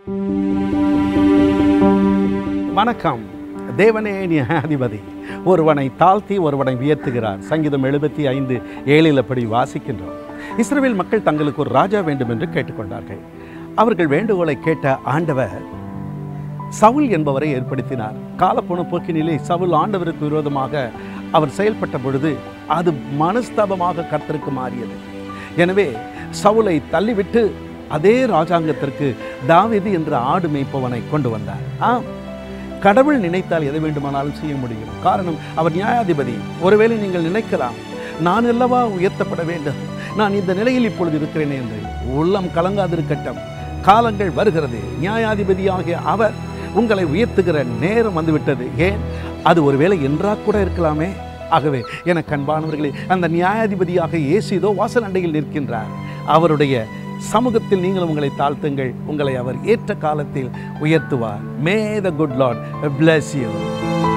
வணக்கம் தேவனே நியாயாதிபதி ஒருவனை தாழ்த்தி ஒருவனை உயர்த்துகிறார் சங்கீதம் எழுபத்தி ஐந்து ஏழில் அப்படி வாசிக்கின்றோம் இஸ்ரவேல் மக்கள் தங்களுக்கு ஒரு ராஜா வேண்டும் என்று கேட்டுக்கொண்டார்கள் அவர்கள் வேண்டுகோளை கேட்ட ஆண்டவர் சவுல் என்பவரை ஏற்படுத்தினார் காலப்போன போக்கினிலே சவுல் ஆண்டவருக்கு விரோதமாக அவர் செயல்பட்ட பொழுது அது மனஸ்தாபமாக கர்த்தருக்கு மாறியது எனவே சவுலை தள்ளிவிட்டு அதே ராஜாங்கத்திற்கு தாவீது என்ற ஆடு மேய்ப்பவனை கொண்டு வந்தார் ஆம் கடவுள் நினைத்தால் எதை வேண்டுமானாலும் செய்ய முடியும் காரணம் அவர் நியாயாதிபதி ஒருவேளை நீங்கள் நினைக்கலாம் நான் அல்லவா உயர்த்தப்பட வேண்டும் நான் இந்த நிலையில் இப்பொழுது இருக்கிறேன் என்று உள்ளம் கலங்காதிருக்கட்டும் காலங்கள் வருகிறது நியாயாதிபதியாகிய அவர் உங்களை உயர்த்துகிற நேரம் வந்துவிட்டது ஏன் அது ஒருவேளை என்றா கூட இருக்கலாமே ஆகவே எனக்கு அன்பானவர்களே அந்த நியாயாதிபதியாக இயேசு இதோ வாசல் அண்டையில் நிற்கின்றார் அவருடைய சமூகத்தில் நீங்கள் உங்களை தாழ்த்துங்கள் உங்களை அவர் ஏற்ற காலத்தில் உயர்த்துவார் may the good lord bless you